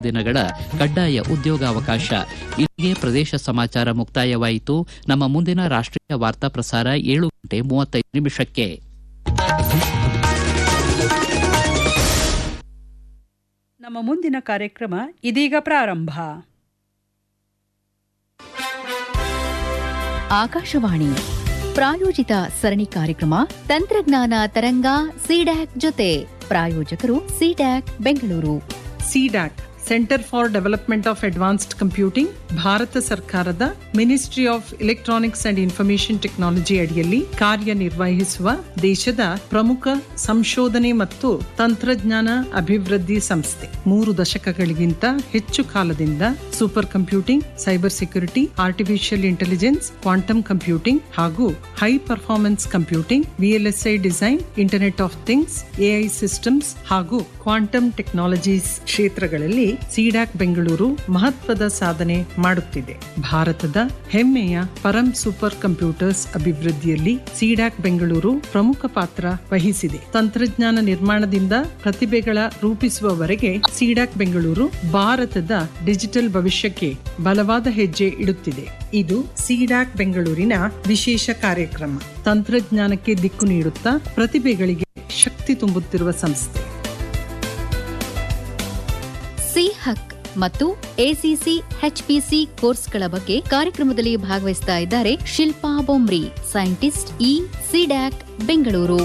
ದಿನಗಳ ಕಡ್ಡಾಯ ಉದ್ಯೋಗಾವಕಾಶ ಇಲ್ಲಿಗೆ ಪ್ರದೇಶ ಸಮಾಚಾರ ಮುಕ್ತಾಯವಾಯಿತು ನಮ್ಮ ಮುಂದಿನ ರಾಷ್ಟೀಯ ವಾರ್ತಾ ಪ್ರಸಾರ ಏಳು ಗಂಟೆ ಮೂವತ್ತೈದು ನಿಮಿಷಕ್ಕೆ ನಮ್ಮ ಮುಂದಿನ ಕಾರ್ಯಕ್ರಮ ಇದೀಗ ಪ್ರಾರಂಭ ಆಕಾಶವಾಣಿ ಪ್ರಾಯೋಜಿತ ಸರಣಿ ಕಾರ್ಯಕ್ರಮ ತಂತ್ರಜ್ಞಾನ ತರಂಗ ಸಿಡ್ಯಾಕ್ ಜೊತೆ ಪ್ರಾಯೋಜಕರು CDAC Bengaluru CDAC centre for development of advanced computing ಭಾರತ ಸರ್ಕಾರದ ministry of electronics and information technology ಅಡಿಯಲ್ಲಿ ಕಾರ್ಯನಿರ್ವಹಿಸುವ ದೇಶದ ಪ್ರಮುಖ ಸಂಶೋಧನೆ ಮತ್ತು ತಂತ್ರಜ್ಞಾನ ಅಭಿವೃದ್ಧಿ ಸಂಸ್ಥೆ ಮೂರು ದಶಕಗಳಿಗಿಂತ ಹೆಚ್ಚು ಕಾಲದಿಂದ super computing cyber security artificial intelligence quantum computing ಹಾಗೂ high performance computing VLSI design internet of things AI systems ಹಾಗೂ ಕ್ವಾಂಟಮ್ ಟೆಕ್ನಾಲಜೀಸ್ ಕ್ಷೇತ್ರಗಳಲ್ಲಿ ಸಿಡಾಕ್ ಬೆಂಗಳೂರು ಮಹತ್ವದ ಸಾಧನೆ ಮಾಡುತ್ತಿದೆ ಭಾರತದ ಹೆಮ್ಮೆಯ ಪರಂ ಸೂಪರ್ ಕಂಪ್ಯೂಟರ್ಸ್ ಅಭಿವೃದ್ಧಿಯಲ್ಲಿ ಸಿಡಾಕ್ ಬೆಂಗಳೂರು ಪ್ರಮುಖ ಪಾತ್ರ ವಹಿಸಿದೆ ತಂತ್ರಜ್ಞಾನ ನಿರ್ಮಾಣದಿಂದ ಪ್ರತಿಭೆಗಳ ರೂಪಿಸುವವರೆಗೆ ಸಿಡಾಕ್ ಬೆಂಗಳೂರು ಭಾರತದ ಡಿಜಿಟಲ್ ಭವಿಷ್ಯಕ್ಕೆ ಬಲವಾದ ಹೆಜ್ಜೆ ಇಡುತ್ತಿದೆ ಇದು ಸಿಡಾಕ್ ಬೆಂಗಳೂರಿನ ವಿಶೇಷ ಕಾರ್ಯಕ್ರಮ ತಂತ್ರಜ್ಞಾನಕ್ಕೆ ದಿಕ್ಕು ನೀಡುತ್ತಾ ಪ್ರತಿಭೆಗಳಿಗೆ ಶಕ್ತಿ ತುಂಬುತ್ತಿರುವ ಸಂಸ್ಥೆ ಸಿ ಹಕ್ ಮತ್ತು ಎಸಿಸಿ ಎಚ್ಪಿಸಿ ಕೋರ್ಸ್ಗಳ ಬಗ್ಗೆ ಕಾರ್ಯಕ್ರಮದಲ್ಲಿ ಭಾಗವಹಿಸ್ತಾ ಇದ್ದಾರೆ Shilpa Bomri scientist E CDAC Bengaluru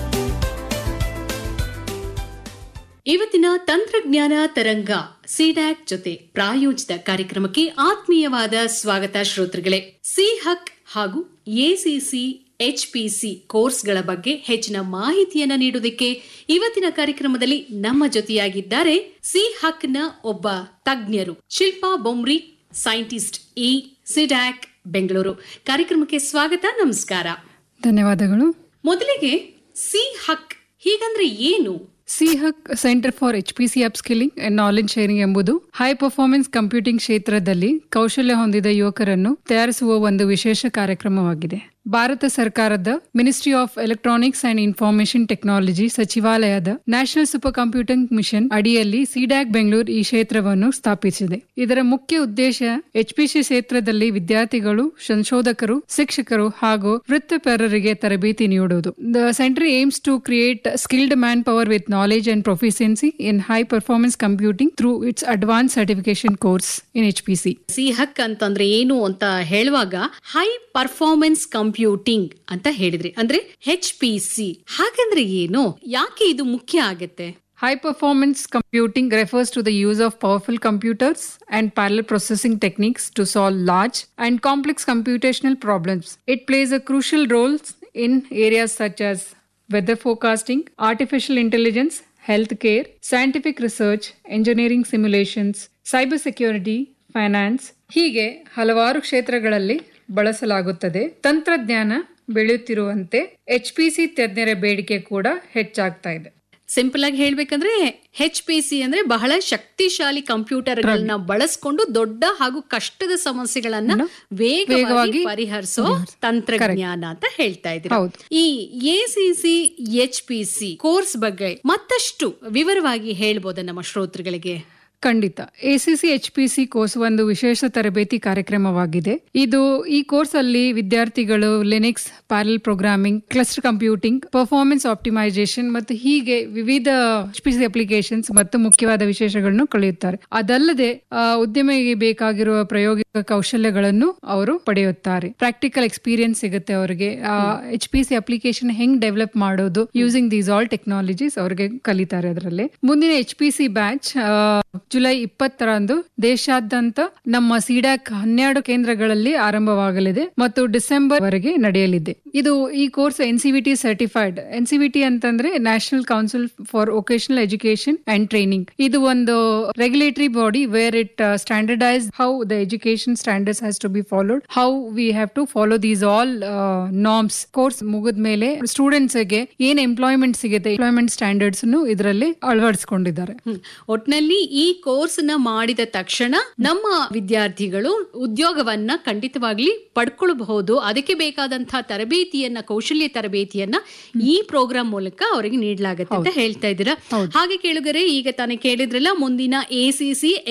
ಇವತ್ತಿನ ತಂತ್ರಜ್ಞಾನ ತರಂಗ ಸಿಡ್ಯಾಕ್ ಜೊತೆ ಪ್ರಾಯೋಜಿತ ಕಾರ್ಯಕ್ರಮಕ್ಕೆ ಆತ್ಮೀಯವಾದ ಸ್ವಾಗತ ಶ್ರೋತೃಗಳೇ ಸಿ ಹಕ್ ಹಾಗೂ ಎಸಿಸಿ ಎಚ್ಪಿಸಿ ಕೋರ್ಸ್ಗಳ ಬಗ್ಗೆ ಹೆಚ್ಚಿನ ಮಾಹಿತಿಯನ್ನ ನೀಡುವುದಕ್ಕೆ ಇವತ್ತಿನ ಕಾರ್ಯಕ್ರಮದಲ್ಲಿ ನಮ್ಮ ಜೊತೆಯಾಗಿದ್ದಾರೆ ಸಿ ಹಕ್ನ ಒಬ್ಬ ತಜ್ಞರು Shilpa Bomri scientist E CDAC Bengaluru ಕಾರ್ಯಕ್ರಮಕ್ಕೆ ಸ್ವಾಗತ ನಮಸ್ಕಾರ ಧನ್ಯವಾದಗಳು ಮೊದಲಿಗೆ ಸಿ ಹಕ್ ಹೀಗಂದ್ರೆ ಏನು C HUK centre for H P C upskilling and knowledge sharing ಎಂಬುದು ಹೈ ಪರ್ಫಾರ್ಮೆನ್ಸ್ ಕಂಪ್ಯೂಟಿಂಗ್ ಕ್ಷೇತ್ರದಲ್ಲಿ ಕೌಶಲ್ಯ ಹೊಂದಿದ ಯುವಕರನ್ನು ತಯಾರಿಸುವ ಒಂದು ವಿಶೇಷ ಕಾರ್ಯಕ್ರಮವಾಗಿದೆ ಭಾರತ ಸರ್ಕಾರದ ministry of electronics and information technology ಸಚಿವಾಲಯದ ನ್ಯಾಷನಲ್ ಸೂಪರ್ ಕಂಪ್ಯೂಟಿಂಗ್ ಮಿಷನ್ ಅಡಿಯಲ್ಲಿ ಸಿಡ್ಯಾಕ್ ಬೆಂಗಳೂರು ಈ ಕ್ಷೇತ್ರವನ್ನು ಸ್ಥಾಪಿಸಿದೆ ಇದರ ಮುಖ್ಯ ಉದ್ದೇಶ ಎಚ್ಪಿಸಿ ಕ್ಷೇತ್ರದಲ್ಲಿ ವಿದ್ಯಾರ್ಥಿಗಳು ಸಂಶೋಧಕರು ಶಿಕ್ಷಕರು ಹಾಗೂ ವೃತ್ತಿಪರರಿಗೆ ತರಬೇತಿ ನೀಡುವುದು the centre aims to create skilled manpower with knowledge and proficiency in high performance computing through its advance certification course in H P C C HUK ಅಂತಂದ್ರೆ ಏನು ಅಂತ ಹೇಳುವಾಗ ಹೈ ಪರ್ಫಾರ್ಮೆನ್ಸ್ ಕಂಪ್ಯೂಟಿಂಗ್ ಅಂತ ಹೇಳಿದ್ರಿ ಅಂದ್ರೆ ಹೆಚ್ ಪಿ ಸಿ ಹಾಗಂದ್ರೆ ಏನು ಯಾಕೆ ಇದು ಮುಖ್ಯ ಆಗತ್ತೆ High performance computing refers to the use of powerful computers and parallel processing techniques to solve large and complex computational problems. It plays a crucial role in areas such as weather forecasting, artificial intelligence, healthcare, scientific research, engineering simulations, cybersecurity, finance ಹೀಗೆ ಹಲವಾರು ಕ್ಷೇತ್ರಗಳಲ್ಲಿ ಬಳಸಲಾಗುತ್ತದೆ ತಂತ್ರಜ್ಞಾನ ಬೆಳೆಯುತ್ತಿರುವಂತೆ H P C ತಜ್ಞರ ಬೇಡಿಕೆ ಕೂಡ ಹೆಚ್ಚಾಗ್ತಾ ಇದೆ ಸಿಂಪಲ್ ಆಗಿ ಹೇಳ್ಬೇಕಂದ್ರೆ ಹೆಚ್ ಪಿ ಸಿ ಅಂದ್ರೆ ಬಹಳ ಶಕ್ತಿಶಾಲಿ ಕಂಪ್ಯೂಟರ್ಗಳನ್ನ ಬಳಸ್ಕೊಂಡು ದೊಡ್ಡ ಹಾಗೂ ಕಷ್ಟದ ಸಮಸ್ಯೆಗಳನ್ನ ವೇಗವಾಗಿ ವೇಗವಾಗಿ ಪರಿಹರಿಸೋ ತಂತ್ರಜ್ಞಾನ ಅಂತ ಹೇಳ್ತಾ ಇದ್ರು ಹೌದು. ಈ A C C H P C course ಬಗ್ಗೆ ಮತ್ತಷ್ಟು ವಿವರವಾಗಿ ಹೇಳ್ಬೋದ ನಮ್ಮ ಶ್ರೋತೃಗಳಿಗೆ ಖಂಡಿತ ACC H P C course ಒಂದು ವಿಶೇಷ ತರಬೇತಿ ಕಾರ್ಯಕ್ರಮವಾಗಿದೆ ಇದು ಈ ಕೋರ್ಸ್ ಅಲ್ಲಿ ವಿದ್ಯಾರ್ಥಿಗಳು Linux parallel programming cluster computing performance optimisation ಮತ್ತು ಹೀಗೆ ವಿವಿಧ ಎಚ್ ಪಿ ಸಿ ಅಪ್ಲಿಕೇಶನ್ಸ್ ಮತ್ತು ಮುಖ್ಯವಾದ ವಿಶೇಷಗಳನ್ನು ಕಲಿಯುತ್ತಾರೆ ಅದಲ್ಲದೆ ಆ, ಉದ್ಯಮಿಗೆ ಬೇಕಾಗಿರುವ ಪ್ರಾಯೋಗಿಕ ಕೌಶಲ್ಯಗಳನ್ನು ಅವರು ಪಡೆಯುತ್ತಾರೆ ಪ್ರಾಕ್ಟಿಕಲ್ ಎಕ್ಸ್ಪೀರಿಯನ್ಸ್ ಸಿಗುತ್ತೆ ಅವರಿಗೆ ಎಚ್ ಪಿ ಸಿ ಅಪ್ಲಿಕೇಶನ್ ಹೆಂಗ್ ಡೆವಲಪ್ ಮಾಡೋದು ಯೂಸಿಂಗ್ ದೀಸ್ ಆಲ್ ಟೆಕ್ನಾಲಜೀಸ್ ಅವ್ರಿಗೆ ಕಲಿತಾರೆ ಅದರಲ್ಲಿ ಮುಂದಿನ H P C batch July ಇಪ್ಪತ್ತರಂದು ದೇಶಾದ್ಯಂತ ನಮ್ಮ ಸಿಡಾಕ್ ಹನ್ನೆರಡು ಕೇಂದ್ರಗಳಲ್ಲಿ ಆರಂಭವಾಗಲಿದೆ ಮತ್ತು ಡಿಸೆಂಬರ್ ವರೆಗೆ ನಡೆಯಲಿದೆ ಇದು ಈ ಕೋರ್ಸ್ ಎನ್ಸಿವಿಟಿ ಸರ್ಟಿಫೈಡ್ ಎನ್ಸಿವಿಟಿ ಅಂತಂದ್ರೆ national council for vocational education and training ಇದು ಒಂದು regulatory body where it standardise how the education standards has to be followed how we have to follow these all norms course ಮುಗಿದ ಮೇಲೆ students ಗೆ ಏನ್ employment ಸಿಗುತ್ತೆ employment standards ಇದರಲ್ಲಿ ಅಳವಡಿಸಿಕೊಂಡಿದ್ದಾರೆ ಹ್ಮ್. ಒಟ್ನಲ್ಲಿ ಈ ಕೋರ್ಸ್ ನ ಮಾಡಿದ ತಕ್ಷಣ ನಮ್ಮ ವಿದ್ಯಾರ್ಥಿಗಳು ಉದ್ಯೋಗವನ್ನ ಖಂಡಿತವಾಗ್ಲಿ ಪಡ್ಕೊಳ್ಬಹುದು ಅದಕ್ಕೆ ಬೇಕಾದಂತಹ ತರಬೇತಿಯನ್ನ ಕೌಶಲ್ಯ ತರಬೇತಿಯನ್ನ ಈ ಪ್ರೋಗ್ರಾಮ್ ಮೂಲಕ ಅವರಿಗೆ ನೀಡಲಾಗುತ್ತೆ ಅಂತ ಹೇಳ್ತಾ ಇದ್ದೀರಾ ಹಾಗೆ ಕೇಳುಗರೆ ಈಗ ತಾನೇ ಕೇಳಿದ್ರಲ್ಲ ಮುಂದಿನ ಎ ಸಿ ಸಿ